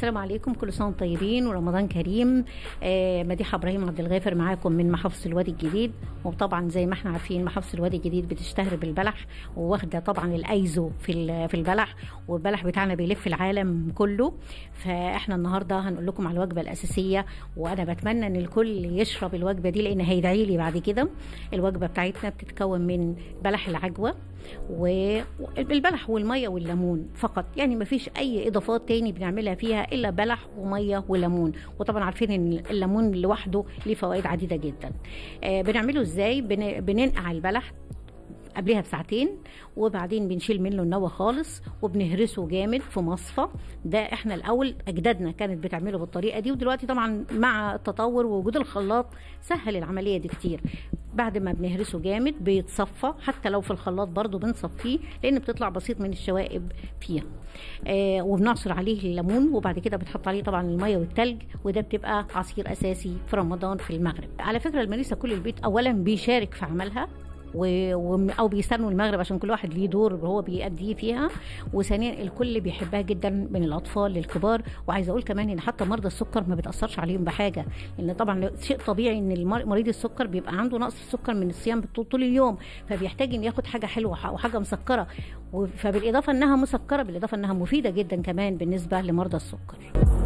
السلام عليكم كل سنه وانتم طيبين ورمضان كريم آه مديحه ابراهيم عبد الغافر معاكم من محافظه الوادي الجديد وطبعا زي ما احنا عارفين محافظه الوادي الجديد بتشتهر بالبلح وواخده طبعا الايزو في ال- في البلح والبلح بتاعنا بيلف العالم كله فاحنا النهارده هنقول لكم على الوجبه الاساسيه وانا بتمنى ان الكل يشرب الوجبه دي لان هيدعي لي بعد كده الوجبه بتاعتنا بتتكون من بلح العجوه والبلح والميه والليمون فقط يعني ما فيش اي اضافات تاني بنعملها فيها الا بلح وميه وليمون وطبعا عارفين ان الليمون لوحده ليه فوائد عديده جدا آه بنعمله ازاي بن- بننقع البلح قبلها بساعتين وبعدين بنشيل منه النوى خالص وبنهرسه جامد في مصفى ده احنا الاول اجدادنا كانت بتعمله بالطريقه دي ودلوقتي طبعا مع التطور ووجود الخلاط سهل العمليه دي كتير بعد ما بنهرسه جامد بيتصفى حتى لو في الخلاط برضو بنصفيه لان بتطلع بسيط من الشوائب فيها آه وبنعصر عليه الليمون وبعد كده بتحط عليه طبعا الميه والتلج وده بتبقى عصير اساسي في رمضان في المغرب على فكره المريسه كل البيت اولا بيشارك في عملها و... و... او بيستنوا المغرب عشان كل واحد ليه دور هو بيأديه فيها وثانيا الكل بيحبها جدا من الاطفال للكبار وعايزه اقول كمان ان حتى مرضى السكر ما بتاثرش عليهم بحاجه لان طبعا شيء طبيعي ان المر- مريض السكر بيبقى عنده نقص السكر من الصيام طول طول اليوم فبيحتاج ان ياخد حاجه حلوه وحاجه مسكره و- فبالاضافه انها مسكره بالاضافه انها مفيده جدا كمان بالنسبه لمرضى السكر